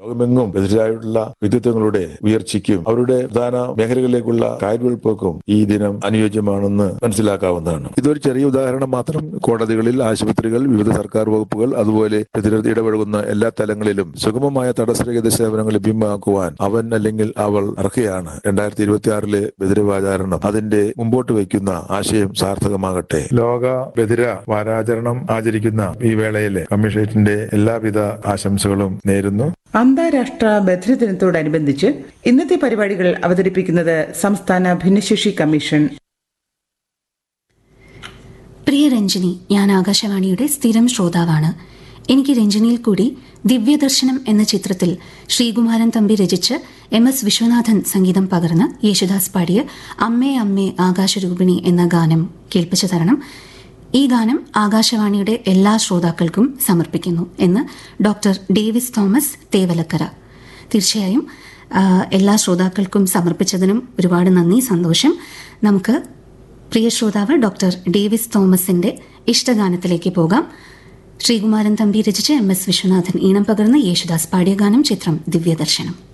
ലോകമെങ്ങും എതിരായിട്ടുള്ള വ്യക്തിത്വങ്ങളുടെ ഉയർച്ചയ്ക്കും അവരുടെ പ്രധാന മേഖലകളിലേക്കുള്ള കാൽവെൽപ്പോക്കും ഈ ദിനം അനുയോജ്യമാണെന്ന് മനസ്സിലാക്കാവുന്നതാണ് ഇതൊരു ചെറിയ ഉദാഹരണം മാത്രം കോടതികളിൽ ആശുപത്രികൾ വിവിധ സർക്കാർ വകുപ്പുകൾ അതുപോലെ ഇതിനകത്ത് ഇടപഴകുന്ന എല്ലാ തലങ്ങളിലും സുഗമമായ തടസ്സരഹിത സേവനങ്ങൾ ലഭ്യമാക്കുവാൻ അവൻ അല്ലെങ്കിൽ അവൾ അർഹയാണ് രണ്ടായിരത്തി ഇരുപത്തി ആറിലെ ബദിരവാചാരണം അതിന്റെ മുമ്പോട്ട് വയ്ക്കുന്ന ആശയം സാർത്ഥകമാകട്ടെ ലോക ബദിര വാരാചരണം ആചരിക്കുന്ന ഈ വേളയിലെ കമ്മീഷനേറ്റിന്റെ എല്ലാവിധ ആശംസകളും നേരുന്നു അന്താരാഷ്ട്ര ബധിരദിനത്തോടനുബന്ധിച്ച് ഇന്നത്തെ പരിപാടികൾ അവതരിപ്പിക്കുന്നത് സംസ്ഥാന ഭിന്നശേഷി കമ്മീഷൻ പ്രിയ രഞ്ജിനി ഞാൻ ആകാശവാണിയുടെ സ്ഥിരം ശ്രോതാവാണ് എനിക്ക് രഞ്ജിനിയിൽ കൂടി ദിവ്യദർശനം എന്ന ചിത്രത്തിൽ ശ്രീകുമാരൻ തമ്പി രചിച്ച് എം എസ് വിശ്വനാഥൻ സംഗീതം പകർന്ന് യേശുദാസ് പാടിയ അമ്മേ അമ്മേ ആകാശരൂപിണി എന്ന ഗാനം കേൾപ്പിച്ചു തരണം ഈ ഗാനം ആകാശവാണിയുടെ എല്ലാ ശ്രോതാക്കൾക്കും സമർപ്പിക്കുന്നു എന്ന് ഡോക്ടർ ഡേവിസ് തോമസ് തേവലക്കര തീർച്ചയായും ആ, എല്ലാ ശ്രോതാക്കൾക്കും സമർപ്പിച്ചതിനും ഒരുപാട് നന്ദി സന്തോഷം നമുക്ക് പ്രിയ ശ്രോതാവ് ഡോക്ടർ ഡേവിസ് തോമസിന്റെ ഇഷ്ടഗാനത്തിലേക്ക് പോകാം ശ്രീകുമാരൻ തമ്പി രചിച്ച് എം എസ് വിശ്വനാഥൻ ഈണം പകർന്ന് യേശുദാസ് പാടിയ ഗാനം ചിത്രം ദിവ്യദർശനം